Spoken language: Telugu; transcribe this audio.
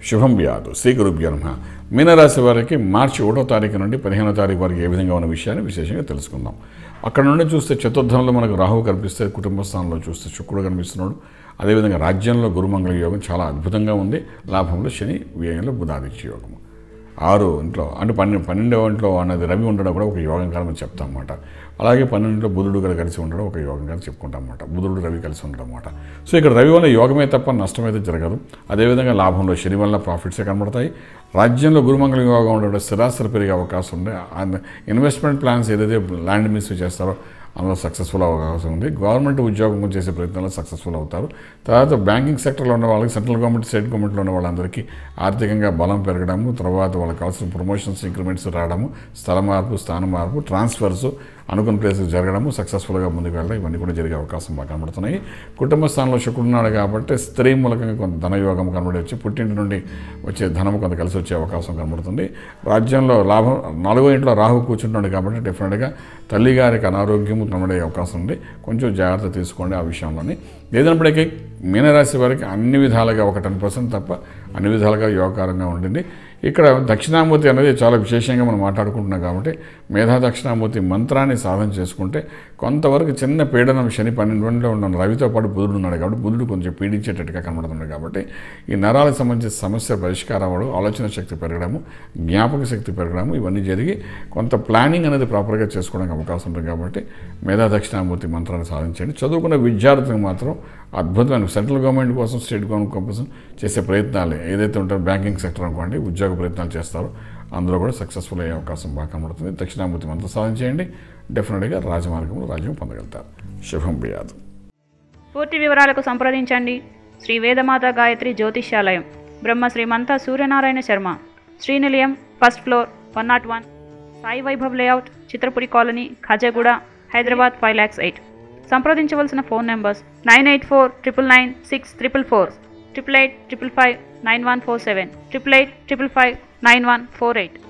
శుభం వ్యాధు శ్రీ గురుభ్యో నమ మీనరాశి వారికి మార్చి ఒకటో తారీఖు నుండి పదిహేనో తారీఖు వరకు ఏ విధంగా ఉన్న విషయాన్ని విశేషంగా తెలుసుకుందాం అక్కడ నుండి చూస్తే చతుర్థంలో మనకు రాహువు కనిపిస్తే కుటుంబ స్థానంలో చూస్తే శుక్రుడు కనిపిస్తున్నాడు అదేవిధంగా రాజ్యంలో గురుమంగళ యోగం చాలా అద్భుతంగా ఉంది లాభంలో శని వ్యయంలో బుధాదిత్య యోగము ఆరు ఇంట్లో అంటే పన్నెండు పన్నెండవ ఇంట్లో అన్నది రవి ఉండడం కూడా ఒక యోగం కాలం అని చెప్తాం అన్నమాట అలాగే పన్నెండింట్లో బుధుడు కూడా కలిసి ఉండడం ఒక యోగం కాలం చెప్పుకుంటాం అన్నమాట బుధుడు రవి కలిసి ఉండడం అన్నమాట సో ఇక్కడ రవి వల్ల యోగమే తప్ప నష్టమైతే జరగదు అదేవిధంగా లాభంలో శని వల్ల ప్రాఫిట్సే కనబడతాయి రాజ్యంలో గురుమంగళ యోగం ఉండడం స్థిరాస్తులు పెరిగే అవకాశం ఉంది అండ్ ఇన్వెస్ట్మెంట్ ప్లాన్స్ ఏదైతే ల్యాండ్ మిస్ చేస్తారో అందులో సక్సెస్ఫుల్ అవకాశం ఉంది గవర్నమెంట్ ఉద్యోగం చేసే ప్రయత్నంలో సక్సెస్ఫుల్ అవుతారు తర్వాత బ్యాంకింగ్ సెక్టర్లో ఉన్న వాళ్ళకి సెంట్రల్ గవర్నమెంట్ స్టేట్ గవర్నమెంట్లో ఉన్న వాళ్ళందరికీ ఆర్థికంగా బలం పెరగడము తర్వాత వాళ్ళకి కావాల్సిన ప్రమోషన్స్ ఇంక్రిమెంట్స్ రావడము స్థల మార్పు స్థాన మార్పు ట్రాన్స్ఫర్స్ అనుకున్న ప్లేసెస్ జరగడము సక్సెస్ఫుల్గా ముందుకు వెళ్ళడం ఇవన్నీ కూడా జరిగే అవకాశం బాగా కనబడుతున్నాయి కుటుంబ స్థానంలో శుక్రుడు ఉన్నాడు కాబట్టి స్త్రీ మూలకంగా కొంత ధనయోగం కనబడి వచ్చి పుట్టింటి నుండి వచ్చే ధనం కొంత కలిసి వచ్చే అవకాశం కనబడుతుంది రాజ్యంలో లాభం నాలుగో ఇంట్లో రాహు కూర్చుంటున్నాడు కాబట్టి డెఫినెట్గా తల్లి గారికి అనారోగ్యం కనబడే అవకాశం ఉంది కొంచెం జాగ్రత్త తీసుకోండి ఆ విషయంలోని ఏదైనప్పటికీ మీనరాశి వారికి అన్ని విధాలుగా ఒక టెన్ పర్సెంట్ తప్ప అన్ని విధాలుగా యోగకారంగా ఉండింది ఇక్కడ దక్షిణామూర్తి అనేది చాలా విశేషంగా మనం మాట్లాడుకుంటున్నాం కాబట్టి మేధా దక్షిణామూర్తి మంత్రాన్ని సాధన చేసుకుంటే కొంతవరకు చిన్న పీడనం శని పన్నెండులో ఉన్న రవితో పాటు బుధుడు ఉన్నాడు కాబట్టి బుధుడు కొంచెం పీడించేటట్టుగా కనబడుతున్నాడు కాబట్టి ఈ నరాలకు సంబంధించిన సమస్య పరిష్కారం అవ్వడం ఆలోచన శక్తి పెరగడము జ్ఞాపక శక్తి పెరగడము ఇవన్నీ జరిగి కొంత ప్లానింగ్ అనేది ప్రాపర్గా చేసుకోవడానికి అవకాశం ఉంటుంది కాబట్టి మేధా దక్షిణామూర్తి మంత్రాన్ని సాధించండి చదువుకున్న విద్యార్థులకు మాత్రం అద్భుతమైన సెంట్రల్ గవర్నమెంట్ కోసం స్టేట్ గవర్నమెంట్ కోసం చేసే ప్రయత్నాలు ఏదైతే ఉంటారో బ్యాంకింగ్ సెక్టర్ అనుకోండి ఉద్యోగ ప్రయత్నాలు చేస్తారో అందులో కూడా సక్సెస్ఫుల్ అయ్యే అవకాశం బాగా కనబడుతుంది దక్షిణామూర్తి మంత్రం సాధించేయండి డెఫినెట్గా రాజమార్గంలో రాజ్యం పొందగలుగుతారు శుభం బియాదు పూర్తి వివరాలకు సంప్రదించండి Shri Vedamata Gayatri Jyotishyalayam Brahma Srimantha Suryanarayana Sharma Srinilayam first floor one nought one Sai Vaibhav layout Chitrapuri colony Khajaguda Hyderabad five lakhs eight సంప్రదించవలసిన phone numbers nine eight four triple nine six triple four triple eight triple five nine one four seven triple eight triple five nine one four eight